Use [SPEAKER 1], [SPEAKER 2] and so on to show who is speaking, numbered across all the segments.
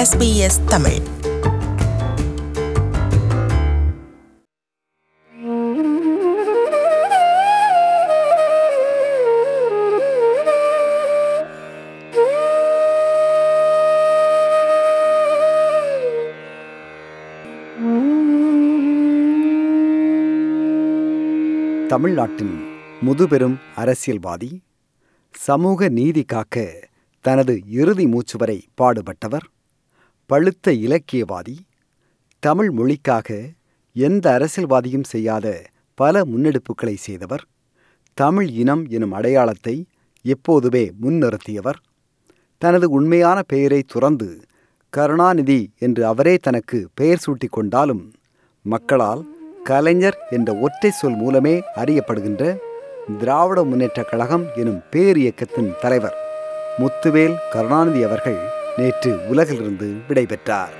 [SPEAKER 1] SBS Tamil
[SPEAKER 2] தமிழ்நாட்டின் முதுபெரும் அரசியல்வாதி சமூக நீதி காக்க தனது இறுதி மூச்சு வரை பாடுபட்டவர் பழுத்த இலக்கியவாதி தமிழ் மொழிக்காக எந்த அரசியல்வாதியும் செய்யாத பல முன்னெடுப்புகளை செய்தவர் தமிழ் இனம் எனும் அடையாளத்தை எப்போதுமே முன்னிறுத்தியவர் தனது உண்மையான பெயரை துறந்து கருணாநிதி என்று அவரே தனக்கு பெயர் சூட்டிக் கொண்டாலும் மக்களால் கலைஞர் என்ற ஒற்றை சொல் மூலமே அறியப்படுகின்ற திராவிட முன்னேற்றக் கழகம் எனும் பேரியக்கத்தின் தலைவர் முத்துவேல் கருணாநிதி அவர்கள் நேற்று உலகிலிருந்து விடைபெற்றார்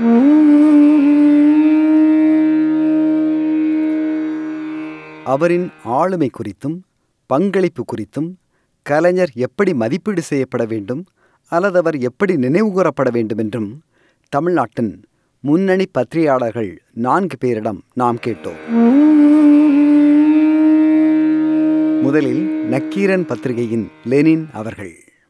[SPEAKER 2] அவரின் ஆளுமை குறித்தும் பங்களிப்பு குறித்தும் கலைஞர் எப்படி மதிப்பீடு செய்யப்பட வேண்டும் அல்லது அவர் எப்படி நினைவுகூரப்பட வேண்டும் என்றும் தமிழ்நாட்டின் முன்னணி பத்திரிகையாளர்கள் நான்கு பேரிடம் நாம் கேட்டோம் முதலில் நக்கீரன் பத்திரிகையின் லெனின் அவர்கள்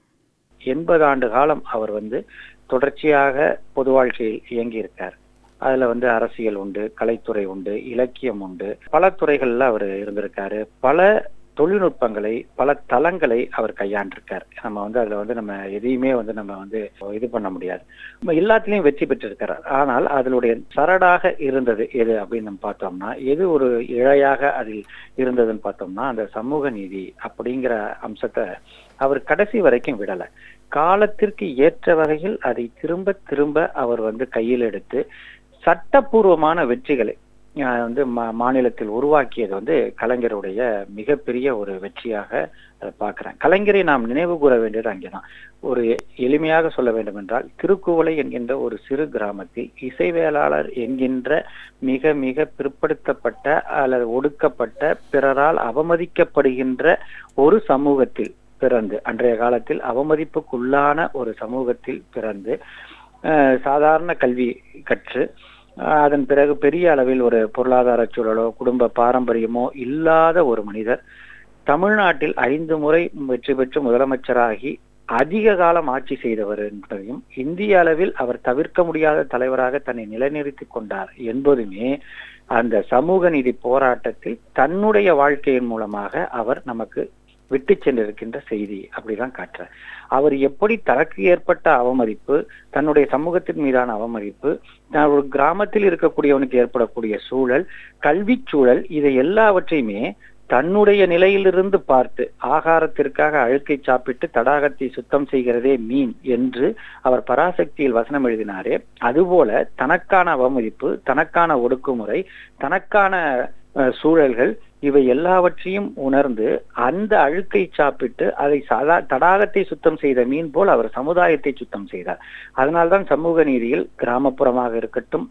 [SPEAKER 3] எண்பது ஆண்டு காலம் அவர் வந்து தொடர்ச்சியாக பொது வாழ்க்கையில் இயங்கியிருக்கார் அதுல வந்து அரசியல் உண்டு கலைத்துறை உண்டு இலக்கியம் உண்டு பல துறைகள்ல அவர் இருந்திருக்காரு பல தொழில்நுட்பங்களை பல தளங்களை அவர் கையாண்டிருக்கார் நம்ம வந்து அதுல வந்து நம்ம எதையுமே வந்து நம்ம வந்து இது பண்ண முடியாது நம்ம எல்லாத்துலயும் வெற்றி பெற்றிருக்கிறார் ஆனால் அதனுடைய சரடாக இருந்தது எது அப்படின்னு நம்ம பார்த்தோம்னா எது ஒரு இழையாக அதில் இருந்ததுன்னு பார்த்தோம்னா அந்த சமூக நீதி அப்படிங்கிற அம்சத்தை அவர் கடைசி வரைக்கும் விடல காலத்திற்கு ஏற்ற வகையில் அதை திரும்ப திரும்ப அவர் வந்து கையில் எடுத்து சட்டப்பூர்வமான வெற்றிகளை அஹ் வந்து மா- மாநிலத்தில் உருவாக்கியது வந்து கலைஞருடைய மிகப்பெரிய ஒரு வெற்றியாக அதை பார்க்கிறேன் கலைஞரை நாம் நினைவு கூற வேண்டியது அங்கேதான் ஒரு எளிமையாக சொல்ல வேண்டும் என்றால் திருக்குவளை என்கின்ற ஒரு சிறு கிராமத்தில் இசைவேளாளர் என்கின்ற மிக மிக பிற்படுத்தப்பட்ட அல்லது ஒடுக்கப்பட்ட பிறரால் அவமதிக்கப்படுகின்ற ஒரு சமூகத்தில் பிறந்து அன்றைய காலத்தில் அவமதிப்புக்குள்ளான ஒரு சமூகத்தில் பிறந்து அஹ், சாதாரண கல்வி கற்று அஹ், அதன் பிறகு பெரிய அளவில் ஒரு பொருளாதார சூழலோ குடும்ப பாரம்பரியமோ இல்லாத ஒரு மனிதர் தமிழ்நாட்டில் ஐந்து முறை வெற்றி பெற்று முதலமைச்சராகி அதிக காலம் ஆட்சி செய்தவர் என்பதையும் இந்திய அளவில் அவர் தவிர்க்க முடியாத தலைவராக தன்னை நிலைநிறுத்திக் கொண்டார் என்பதுமே அந்த சமூக நீதி போராட்டத்தில் தன்னுடைய வாழ்க்கையின் மூலமாக அவர் நமக்கு விட்டு சென்றிருக்கின்ற செய்தி அப்படிதான் காட்டுறார் அவர் எப்படி தனக்கு ஏற்பட்ட அவமதிப்பு தன்னுடைய சமூகத்தின் மீதான அவமதிப்பு தான் ஒரு கிராமத்தில் இருக்கக்கூடியவனுக்கு ஏற்படக்கூடிய சூழல் கல்வி சூழல் இதை எல்லாவற்றையுமே தன்னுடைய நிலையிலிருந்து பார்த்து ஆகாரத்திற்காக அழுக்கை சாப்பிட்டு தடாகத்தை சுத்தம் செய்கிறதே மீன் என்று அவர் பராசக்தியில் வசனம் எழுதினாரே அதுபோல தனக்கான அவமதிப்பு தனக்கான ஒடுக்குமுறை தனக்கான அஹ், சூழல்கள் இவை எல்லாவற்றையும் உணர்ந்து அந்த அழுக்கை சாப்பிட்டு அதை சதா தடாகத்தை சுத்தம் செய்த மீன் போல் அவர் சமுதாயத்தை சுத்தம் செய்தார் அதனால்தான் சமூக நீதியில் கிராமப்புறமாக இருக்கட்டும்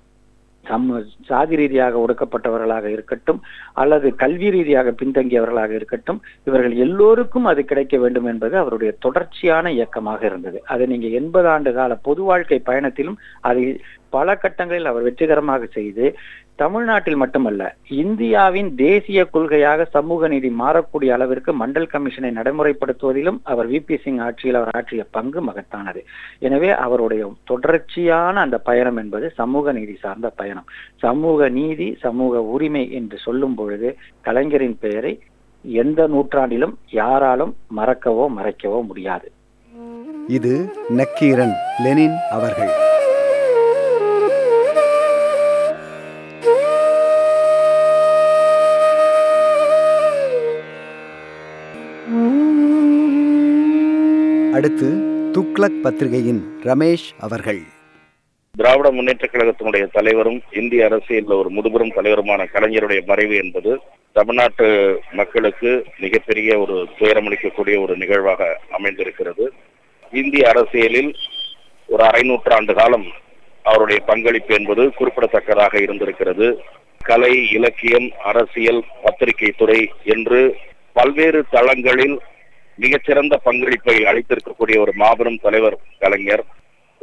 [SPEAKER 3] சம சாதி ரீதியாக ஒடுக்கப்பட்டவர்களாக இருக்கட்டும் அல்லது கல்வி ரீதியாக பின்தங்கியவர்களாக இருக்கட்டும் இவர்கள் எல்லோருக்கும் அது கிடைக்க வேண்டும் என்பது அவருடைய தொடர்ச்சியான இயக்கமாக இருந்தது அதை நீங்க எண்பது ஆண்டு கால பொது வாழ்க்கை பயணத்திலும் அதை பல கட்டங்களில் அவர் வெற்றிகரமாக செய்து தமிழ்நாட்டில் மட்டுமல்ல இந்தியாவின் தேசிய கொள்கையாக சமூக நீதி மாறக்கூடிய அளவிற்கு மண்டல் கமிஷனை நடைமுறைப்படுத்துவதிலும் அவர் வி பி சிங் ஆட்சியில் அவர் ஆற்றிய பங்கு மகத்தானது எனவே அவருடைய தொடர்ச்சியான அந்த பயணம் என்பது சமூக நீதி சார்ந்த பயணம் சமூக நீதி சமூக உரிமை என்று சொல்லும் பொழுது கலைஞரின் பெயரை எந்த நூற்றாண்டிலும் யாராலும் மறக்கவோ மறைக்கவோ முடியாது
[SPEAKER 2] இது நக்கீரன் லெனின் அவர்கள் அடுத்து துக்ளக் பத்திரிகையின் ரமேஷ் அவர்கள்
[SPEAKER 4] திராவிட முன்னேற்ற கழகத்தினுடைய தலைவரும் இந்திய அரசியலில் ஒரு முதுபெரும் தலைவருமான கலைஞருடைய மறைவு என்பது தமிழ்நாட்டு மக்களுக்கு மிகப்பெரிய ஒரு துயரமளிக்கக்கூடிய ஒரு நிகழ்வாக அமைந்திருக்கிறது இந்திய அரசியலில் ஒரு அரை நூற்றாண்டு காலம் அவருடைய பங்களிப்பு என்பது குறிப்பிடத்தக்கதாக இருந்திருக்கிறது கலை இலக்கியம் அரசியல் பத்திரிகை துறை என்று பல்வேறு தளங்களில் மிகச்சிறந்த பங்களிப்பை அளித்திருக்கக்கூடிய ஒரு மாபெரும் தலைவர் கலைஞர்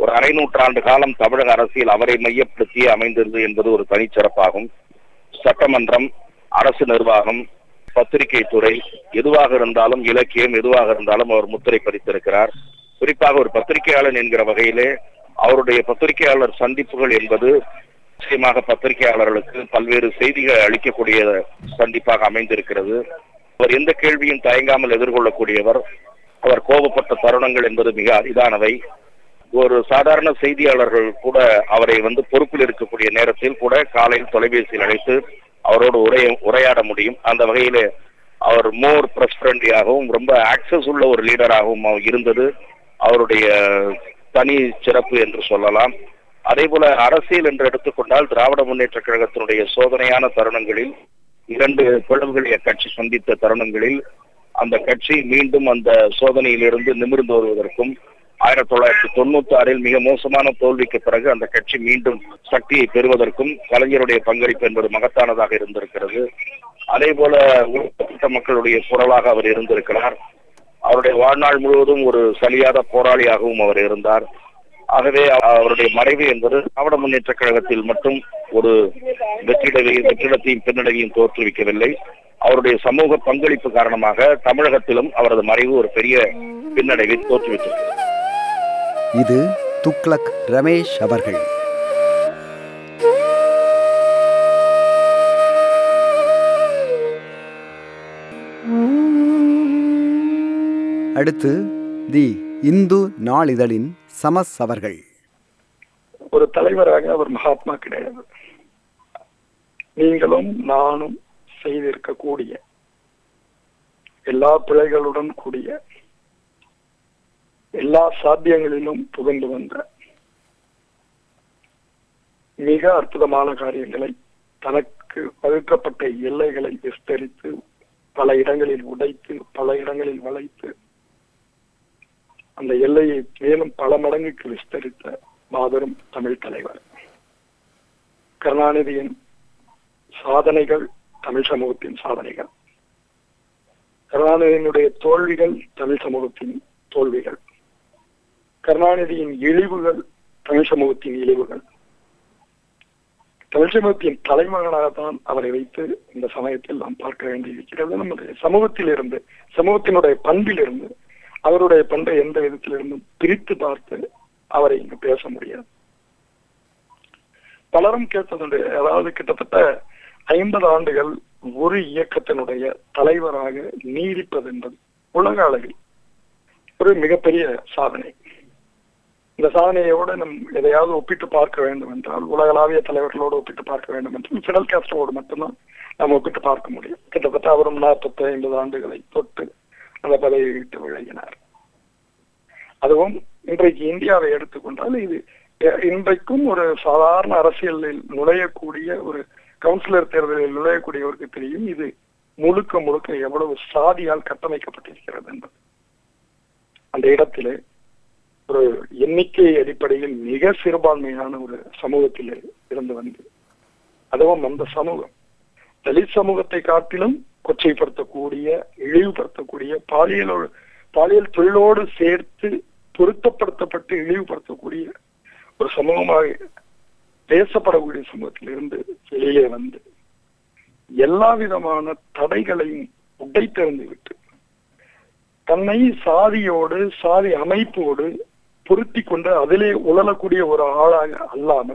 [SPEAKER 4] ஒரு அரை நூற்றாண்டு காலம் தமிழக அரசியல் அவரை மையப்படுத்தியே அமைந்தது என்பது ஒரு தனிச்சிறப்பாகும் சட்டமன்றம் அரசு நிர்வாகம் பத்திரிகை துறை எதுவாக இருந்தாலும் இலக்கியம் எதுவாக இருந்தாலும் அவர் முத்திரை பதித்திருக்கிறார் குறிப்பாக ஒரு பத்திரிகையாளன் என்கிற வகையிலே அவருடைய பத்திரிகையாளர் சந்திப்புகள் என்பது நிச்சயமாக பத்திரிகையாளர்களுக்கு பல்வேறு செய்திகள் அளிக்கக்கூடிய சந்திப்பாக அமைந்திருக்கிறது அவர் எந்த கேள்வியும் தயங்காமல் எதிர்கொள்ளக்கூடியவர் அவர் கோபப்பட்ட தருணங்கள் என்பது மிக அரிதானவை ஒரு சாதாரண செய்தியாளர்கள் கூட அவரை வந்து பொறுப்பில் இருக்கக்கூடிய நேரத்தில் கூட காலையில் தொலைபேசியில் அழைத்து அவரோடு உரைய உரையாட முடியும் அந்த வகையிலே அவர் மோர் பிரஸ் ஃப்ரெண்ட்லியாகவும் ரொம்ப ஆக்சஸ் உள்ள ஒரு லீடராகவும் அவர் இருந்தது அவருடைய தனி சிறப்பு என்று சொல்லலாம் அதே போல அரசியல் என்று எடுத்துக்கொண்டால் திராவிட முன்னேற்ற கழகத்தினுடைய சோதனையான தருணங்களில் இரண்டு பிளவுகளை அக்கட்சி சந்தித்த தருணங்களில் அந்த கட்சி மீண்டும் அந்த சோதனையிலிருந்து நிமிர்ந்து வருவதற்கும் ஆயிரத்தி தொள்ளாயிரத்தி தொண்ணூத்தி ஆறில் மிக மோசமான தோல்விக்கு பிறகு அந்த கட்சி மீண்டும் சக்தியை பெறுவதற்கும் கலைஞருடைய பங்களிப்பு என்பது மகத்தானதாக இருந்திருக்கிறது அதே போல ஒடுக்கப்பட்ட மக்களுடைய குரலாக அவர் இருந்திருக்கிறார் அவருடைய வாழ்நாள் முழுவதும் ஒரு சலியாத போராளியாகவும் அவர் இருந்தார் ஆகவே அவருடைய மறைவு என்பது திராவிட முன்னேற்ற கழகத்தில் மட்டும் ஒரு வெற்றிடவை வெற்றிடத்தையும் பின்னடைவையும் தோற்றுவிக்கவில்லை அவருடைய சமூக பங்களிப்பு காரணமாக தமிழகத்திலும் அவரது மறைவு ஒரு பெரிய பின்னடைவை தோற்றுவித்திருக்கிறது
[SPEAKER 2] இது துக்ளக் ரமேஷ் அவர்கள் அடுத்து தி இந்து நாளிதழின் சமஸ் அவர்கள்
[SPEAKER 1] ஒரு தலைவராக அவர் மகாத்மா கிடையாது நீங்களும் நானும் செய்திருக்கக்கூடிய எல்லா பிழைகளுடன் கூடிய எல்லா சாத்தியங்களிலும் புகழ்ந்து வந்த மிக அற்புதமான காரியங்களை தனக்கு வகுக்கப்பட்ட எல்லைகளை விஸ்தரித்து பல இடங்களில் உடைத்து பல இடங்களில் வளைத்து அந்த எல்லையை மேலும் பல மடங்குக்கு விஸ்தரித்த மாபெரும் தமிழ் தலைவர் கருணாநிதியின் சாதனைகள் தமிழ் சமூகத்தின் சாதனைகள் கருணாநிதியினுடைய தோல்விகள் தமிழ் சமூகத்தின் தோல்விகள் கருணாநிதியின் இழிவுகள் தமிழ் சமூகத்தின் இழிவுகள் தமிழ் சமூகத்தின் தலைமகனாகத்தான் அவரை வைத்து இந்த சமயத்தில் நாம் பார்க்க வேண்டியிருக்கிறது நம்முடைய சமூகத்தில் இருந்து சமூகத்தினுடைய பண்பில் இருந்து அவருடைய பண்பை எந்த விதத்திலிருந்தும் பிரித்து பார்த்து அவரை இங்கு பேச முடியாது பலரும் கேட்டதுண்டு அதாவது கிட்டத்தட்ட ஐம்பது ஆண்டுகள் ஒரு இயக்கத்தினுடைய தலைவராக நீடிப்பது என்பது உலக அளவில் ஒரு மிகப்பெரிய சாதனை இந்த சாதனையோடு நம் எதையாவது ஒப்பிட்டு பார்க்க வேண்டும் என்றால் உலகளாவிய தலைவர்களோடு ஒப்பிட்டு பார்க்க வேண்டும் என்றால் பிடல் காஸ்ட்ரோடு மட்டும்தான் நாம் ஒப்பிட்டு பார்க்க முடியும் கிட்டத்தட்ட அவரும் நாற்பத்தி ஐம்பது ஆண்டுகளை தொட்டு அந்த பதவியை விட்டு விலகினார் அதுவும் இன்றைக்கு இந்தியாவை எடுத்துக்கொண்டால் இது இன்றைக்கும் ஒரு சாதாரண அரசியலில் நுழையக்கூடிய ஒரு கவுன்சிலர் தேர்தலில் நுழையக்கூடியவருக்கு தெரியும் இது முழுக்க முழுக்க எவ்வளவு சாதியால் கட்டமைக்கப்பட்டிருக்கிறது என்பது அந்த இடத்திலே ஒரு எண்ணிக்கை அடிப்படையில் மிக சிறுபான்மையான ஒரு சமூகத்தில் இருந்து வந்து அதுவும் அந்த சமூகம் தலித் சமூகத்தை காட்டிலும் கொச்சைப்படுத்தக்கூடிய இழிவுபடுத்தக்கூடிய பாலியலோடு பாலியல் தொழிலோடு சேர்த்து பொருத்தப்படுத்தப்பட்டு இழிவுபடுத்தக்கூடிய ஒரு சமூகமாக பேசப்படக்கூடிய சமூகத்தில் இருந்து வெளியே வந்து எல்லா விதமான தடைகளையும் உடைத்தெறிந்து விட்டு தன்னை சாதியோடு சாதி அமைப்போடு பொருத்தி கொண்டு அதிலே உழலக்கூடிய ஒரு ஆளாக அல்லாமல்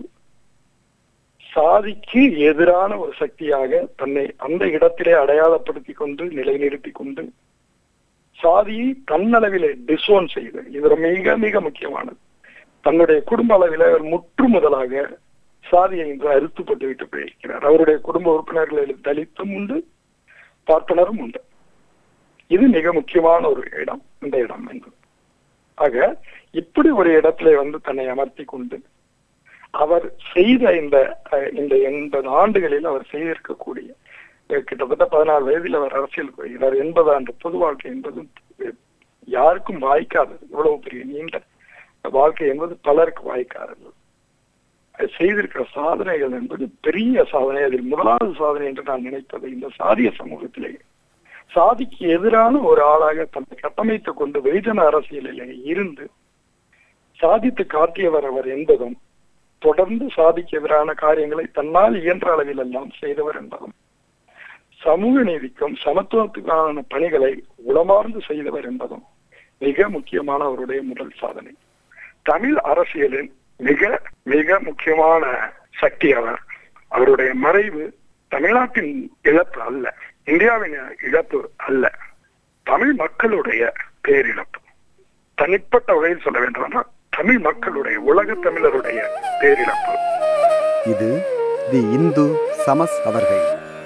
[SPEAKER 1] சாதிக்கு எதிரான ஒரு சக்தியாக தன்னை அந்த இடத்திலே அடையாளப்படுத்தி கொண்டு நிலைநிறுத்தி கொண்டு சாதியை தன்னளவிலே டிசோன் செய்து இது மிக மிக முக்கியமானது தன்னுடைய குடும்ப அளவில் அவர் முற்று முதலாக சாதியை இன்று அறுத்துப்பட்டு விட்டு போயிருக்கிறார் அவருடைய குடும்ப உறுப்பினர்களில் தலித்தும் உண்டு பார்ப்பனரும் உண்டு இது மிக முக்கியமான ஒரு இடம் இந்த இடம் என்பது ஆக இப்படி ஒரு இடத்திலே வந்து தன்னை அமர்த்தி கொண்டு அவர் செய்த இந்த இந்த எண்பது ஆண்டுகளில் அவர் செய்திருக்கக்கூடிய கிட்டத்தட்ட பதினாறு வயதில் அவர் அரசியல் போகிறார் எண்பது ஆண்டு பொது வாழ்க்கை என்பது யாருக்கும் வாய்க்காதது இவ்வளவு பெரிய நீண்ட வாழ்க்கை என்பது பலருக்கு வாய்க்காதது செய்திருக்கிற சாதனைகள் என்பது பெரிய சாதனை அதில் முதலாவது சாதனை என்று நான் நினைப்பது இந்த சாதிய சமூகத்திலே சாதிக்கு எதிரான ஒரு ஆளாக தன்னை கட்டமைத்துக் கொண்டு வெகுஜன அரசியலில் இருந்து சாதித்து காட்டியவர் அவர் என்பதும் தொடர்ந்து சாதிக்க எதிரான காரியங்களை தன்னால் இயன்ற அளவில் எல்லாம் செய்தவர் என்பதும் சமூக நீதிக்கும் சமத்துவத்துக்கான பணிகளை உளமார்ந்து செய்தவர் என்பதும் மிக முக்கியமான அவருடைய முதல் சாதனை தமிழ் அரசியலின் மிக மிக முக்கியமான சக்தி அவர் அவருடைய மறைவு தமிழ்நாட்டின் இழப்பு அல்ல இந்தியாவின் இழப்பு அல்ல தமிழ் மக்களுடைய பேரிழப்பு தனிப்பட்ட வகையில் சொல்ல வேண்டுமானால் தமிழ் மக்களுடைய உலக தமிழருடைய பேரிழப்பு
[SPEAKER 2] இது தி இந்து சமஸ் அவர்கள்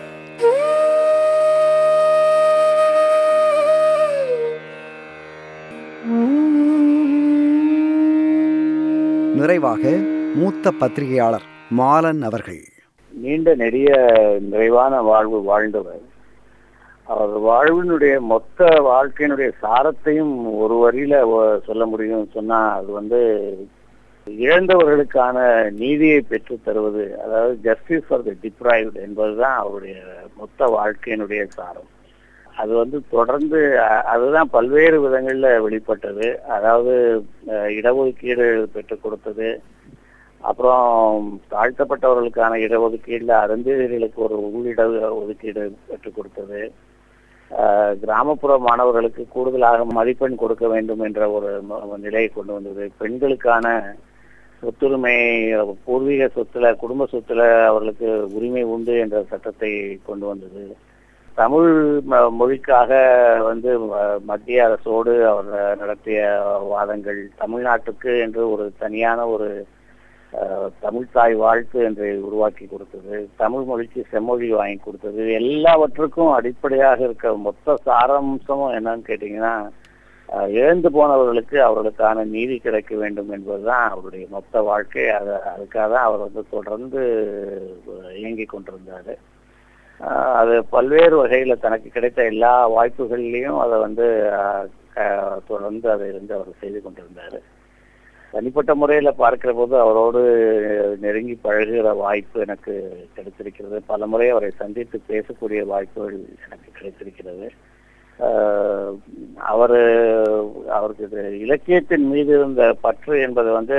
[SPEAKER 2] நிறைவாக மூத்த பத்திரிகையாளர் மாலன் அவர்கள்
[SPEAKER 5] நீண்ட நெடிய நிறைவான வாழ்வு வாழ்ந்தவர் அவர் வாழ்வினுடைய மொத்த வாழ்க்கையினுடைய சாரத்தையும் ஒரு வரியில ஒ- சொல்ல முடியும் சொன்னா அது வந்து இழந்தவர்களுக்கான நீதியை பெற்று தருவது அதாவது ஜஸ்டிஸ் ஃபார் தி டிப்ரைவ்டு என்பதுதான் அவருடைய மொத்த வாழ்க்கையினுடைய சாரம் அது வந்து தொடர்ந்து அ- அதுதான் பல்வேறு விதங்கள்ல வெளிப்பட்டது அதாவது அஹ், இடஒதுக்கீடு பெற்றுக் கொடுத்தது அப்புறம் தாழ்த்தப்பட்டவர்களுக்கான இடஒதுக்கீடுல அருந்ததிகளுக்கு ஒரு உள்ளிட ஒதுக்கீடு பெற்றுக் கொடுத்தது ஆஹ் கிராமப்புற மாணவர்களுக்கு கூடுதலாக மதிப்பெண் கொடுக்க வேண்டும் என்ற ஒரு ம- நிலையை கொண்டு வந்தது பெண்களுக்கான சொத்துரிமை பூர்வீக சொத்துல குடும்ப சொத்துல அவர்களுக்கு உரிமை உண்டு என்ற சட்டத்தை கொண்டு வந்தது தமிழ் ம- மொழிக்காக வந்து ம- மத்திய அரசோடு அவர் நடத்திய வாதங்கள் தமிழ்நாட்டுக்கு என்று ஒரு தனியான ஒரு அஹ், தமிழ் தாய் வாழ்த்து என்று உருவாக்கி கொடுத்தது தமிழ் மொழிக்கு செம்மொழி வாங்கி கொடுத்தது எல்லாவற்றுக்கும் அடிப்படையாக இருக்க மொத்த சாராம்சமும் என்னன்னு கேட்டீங்கன்னா அஹ், இழந்து போனவர்களுக்கு அவர்களுக்கான நீதி கிடைக்க வேண்டும் என்பதுதான் அவருடைய மொத்த வாழ்க்கை அது அதுக்காக தான் அவர் வந்து தொடர்ந்து இயங்கி கொண்டிருந்தாரு அஹ், அது பல்வேறு வகையில தனக்கு கிடைத்த எல்லா வாய்ப்புகள்லையும் அதை வந்து அஹ், க- தொடர்ந்து அதை வந்து அவர் செய்து கொண்டிருந்தாரு தனிப்பட்ட முறையில பார்க்கிற போது அவரோடு நெருங்கி பழகுகிற வாய்ப்பு எனக்கு கிடைத்திருக்கிறது பல முறை அவரை சந்தித்து பேசக்கூடிய வாய்ப்புகள் எனக்கு கிடைத்திருக்கிறது ஆஹ் அவரு அவருக்கு இது இலக்கியத்தின் மீது இருந்த பற்று என்பது வந்து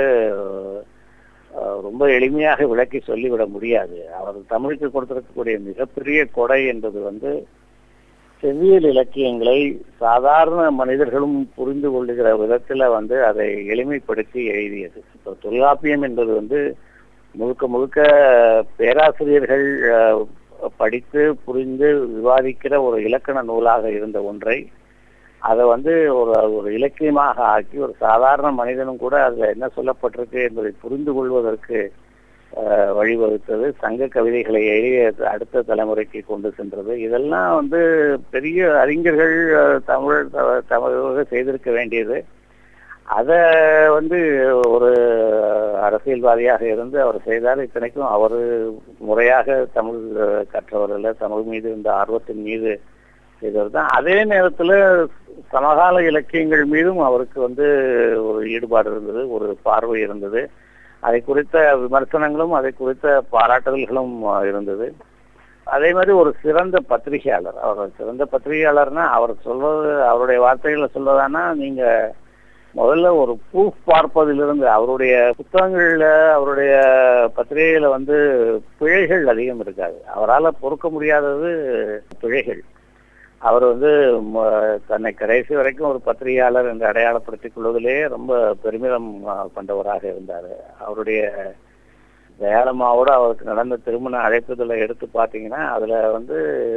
[SPEAKER 5] ஆஹ் ரொம்ப எளிமையாக விளக்கி சொல்லிவிட முடியாது அவர் தமிழுக்கு கொடுத்திருக்கக்கூடிய மிகப்பெரிய கொடை என்பது வந்து செவ்வியல் இலக்கியங்களை சாதாரண மனிதர்களும் புரிந்து கொள்ளுகிற விதத்துல வந்து அதை எளிமைப்படுத்தி எழுதியது இப்போ தொல்காப்பியம் என்பது வந்து முழுக்க முழுக்க பேராசிரியர்கள் அஹ், படித்து புரிந்து விவாதிக்கிற ஒரு இலக்கண நூலாக இருந்த ஒன்றை அதை வந்து ஒரு ஒரு இலக்கியமாக ஆக்கி ஒரு சாதாரண மனிதனும் கூட அதுல என்ன சொல்லப்பட்டிருக்கு என்பதை புரிந்து கொள்வதற்கு அஹ், வழிவகுத்தது சங்க கவிதைகளை எழுதிய அடுத்த தலைமுறைக்கு கொண்டு சென்றது இதெல்லாம் வந்து பெரிய அறிஞர்கள் அஹ், தமிழ் த- தமிழக செய்திருக்க வேண்டியது அதை வந்து ஒரு அரசியல்வாதியாக இருந்து அவர் செய்தார் இத்தனைக்கும் அவர் முறையாக தமிழ் அஹ், கற்றவர் அல்ல தமிழ் மீது இருந்த ஆர்வத்தின் மீது செய்தவர் தான் அதே நேரத்துல சமகால இலக்கியங்கள் மீதும் அவருக்கு வந்து ஒரு ஈடுபாடு இருந்தது ஒரு பார்வை இருந்தது அதை குறித்த விமர்சனங்களும் அதை குறித்த பாராட்டுதல்களும் அஹ், இருந்தது அதே மாதிரி ஒரு சிறந்த பத்திரிகையாளர் அவர் சிறந்த பத்திரிகையாளர்னா அவர் சொல்வது அவருடைய வார்த்தைகளை சொல்வதானா நீங்க முதல்ல ஒரு ப்ரூஃப் பார்ப்பதிலிருந்து அவருடைய புத்தகங்கள்ல அவருடைய பத்திரிகையில வந்து பிழைகள் அதிகம் இருக்காது அவரால் பொறுக்க முடியாதது பிழைகள் அவர் வந்து ம- தன்னை கடைசி வரைக்கும் ஒரு பத்திரிகையாளர் என்று அடையாளப்படுத்திக் கொள்வதிலே ரொம்ப பெருமிதம் அஹ், கொண்டவராக இருந்தார் அவருடைய தயாளமாவோட அவருக்கு நடந்த திருமண அழைப்புதலை எடுத்து பார்த்தீங்கன்னா அதுல வந்து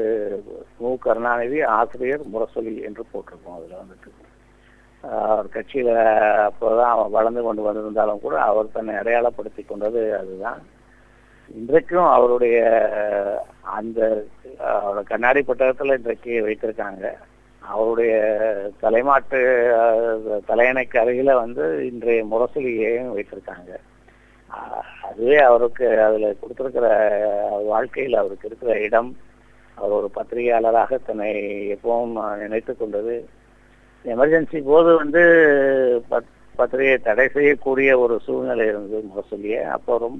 [SPEAKER 5] மு கருணாநிதி ஆசிரியர் முரசொலி என்று போட்டிருக்கோம் அதுல வந்துட்டு ஆஹ் அவர் கட்சியில அப்போதான் அவர் வளர்ந்து கொண்டு வந்திருந்தாலும் கூட அவர் தன்னை அடையாளப்படுத்தி கொண்டது அதுதான் இன்றைக்கும் அவருடைய அந்த அவரோட கண்ணாடி புத்தகத்துல இன்றைக்கு வைத்திருக்காங்க அவருடைய தலைமாட்டு அஹ், தலையணைக்கு அருகில வந்து இன்றைய முரசொலியையும் வைத்திருக்காங்க ஆஹ், அதுவே அவருக்கு அதுல கொடுத்திருக்கிற வாழ்க்கையில் அவருக்கு இருக்கிற இடம் அவர் ஒரு பத்திரிகையாளராக தன்னை எப்பவும் நினைத்து கொண்டது எமர்ஜென்சி போது வந்து பத்- பத்திரிகையை தடை செய்யக்கூடிய ஒரு சூழ்நிலை இருந்தது முரசொலியை அப்போ ரொம்ப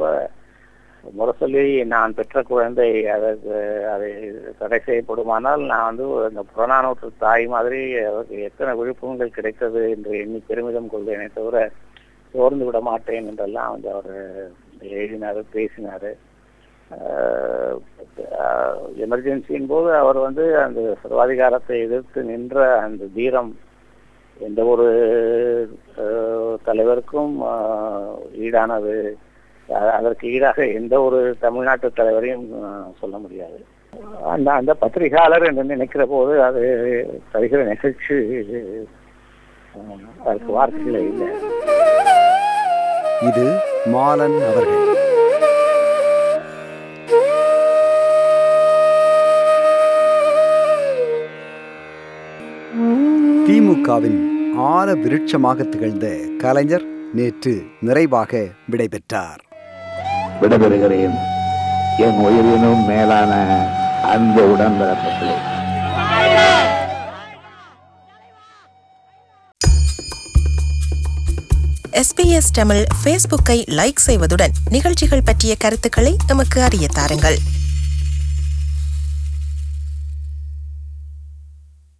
[SPEAKER 5] முரசொலி நான் பெற்ற குழந்தை அதற்கு அதை தடை செய்யப்படுமானால் நான் வந்து அந்த புறநானூற்று தாய் மாதிரி அவருக்கு எத்தனை விழுப்புண்கள் கிடைத்தது என்று எண்ணி பெருமிதம் கொள்வேனே தவிர சோர்ந்து விட மாட்டேன் என்றெல்லாம் வந்து அவர் எழுதினாரு பேசினாரு எமர்ஜென்சியின் போது அவர் வந்து அந்த சர்வாதிகாரத்தை எதிர்த்து நின்ற அந்த தீரம் எந்த ஒரு அஹ், தலைவருக்கும் அஹ், ஈடானது அ- அதற்கு ஈடாக எந்த ஒரு தமிழ்நாட்டு தலைவரையும் அஹ், சொல்ல முடியாது அந்த அந்த பத்திரிகையாளர் என்று நினைக்கிற போது அது தருகிற நிகழ்ச்சி அஹ், அதற்கு வார்த்தைகளே இல்லை
[SPEAKER 2] இது மாலன் அவர்கள் திமுகவின் ஆல விருட்சமாக திகழ்ந்த கலைஞர் நேற்று நிறைவாக விடைபெற்றார்
[SPEAKER 6] விடைபெறுகிறேன் என் உயிரினும் மேலான அன்பு உடன்பிறப்புகளே
[SPEAKER 7] எஸ்பிஎஸ் தமிழ் ஃபேஸ்புக்கை லைக் செய்வதுடன் நிகழ்ச்சிகள் பற்றிய கருத்துக்களை எமக்கு அறிய தாருங்கள்